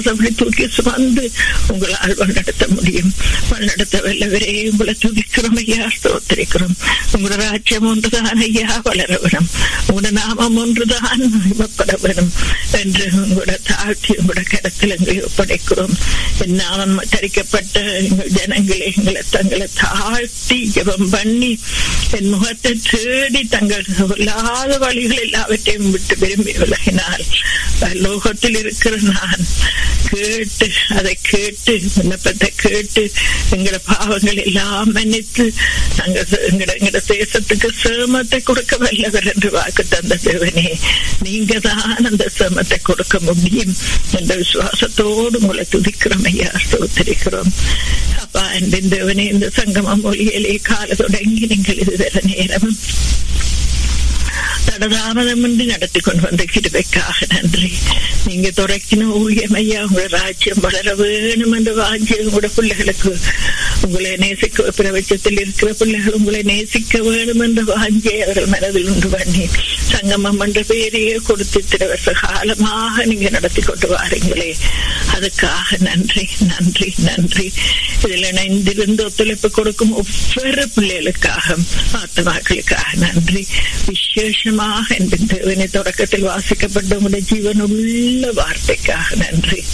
அப்படி தூக்கி சுமந்து உங்களால் வழிநடத்த முடியும் வழிநடத்த வல்லவரே உங்களை துதிக்கிறோம் ஐயா ஸ்தோத்திரிக்கிறோம் உங்களோட ராஜ்யம் ஒன்றுதான் ஐயா வளர வேணும் உங்களோட நாமம் ஒன்றுதான் மகிமைப்பட வேணும் என்று உங்களோட தாழ்த்தி உங்களோட கடத்தில் எங்களை ஒப்படைக்கிறோம் என் நாமம் தரிக்கப்பட்ட எங்கள் ஜனங்களே எங்களை தங்களை தாழ்த்தி ஜெபம் பண்ணி என் முகத்தை தேடி தங்கள் இல்லாத வழிகள் எல்லாவற்றையும் விட்டு விரும்பி விலகினால் லோகத்தில் இருக்கிற நான் கேட்டு அதை கேட்டு விண்ணப்பத்தை கேட்டு எங்களோட பாவங்கள் எல்லாம் மன்னித்து நாங்கள் எங்கட எங்கட தேசத்துக்கு சேமத்தை கொடுக்க வல்லவர் என்று வாக்கு தந்த தேவனே நீங்க தான் அந்த சேமத்தை கொடுக்க முடியும் என்ற விசுவாசத்தோடு உங்களை துதிக்கிறோம் ஐயா ஸ்தோத்திரிக்கிறோம் அப்பா அன்பின் தேவனே இந்த சங்கமம் மொழியிலே கால தொடங்கி நீங்கள் இதுவரை நேரம் தடதாமதமின்றி நடத்தி கொண்டு வந்த கிருபைக்காக நன்றி நீங்க தொடக்கின ஊழியம் ஐயா உங்களோட ராஜ்யம் வளர வேணும் என்று வாஞ்சி உங்களோட பிள்ளைகளுக்கு உங்களை நேசிக்க பிரபஞ்சத்தில் இருக்கிற பிள்ளைகள் உங்களை நேசிக்க வேணும் என்று வாஞ்சி அவர்கள் மனதில் உண்டு பண்ணி சங்கமம் என்ற பெயரையே கொடுத்து இத்தனை வருஷ காலமாக நீங்க நடத்தி கொண்டு வாரீங்களே அதுக்காக நன்றி நன்றி நன்றி இதில் இணைந்திருந்து ஒத்துழைப்பு கொடுக்கும் ஒவ்வொரு பிள்ளைகளுக்காக ஆத்மாக்களுக்காக நன்றி விசேஷமாக என் தேவனை தொடக்கத்தில் வாசிக்கப்பட்ட உங்களுடைய ஜீவனுள்ள வார்த்தைக்காக நன்றி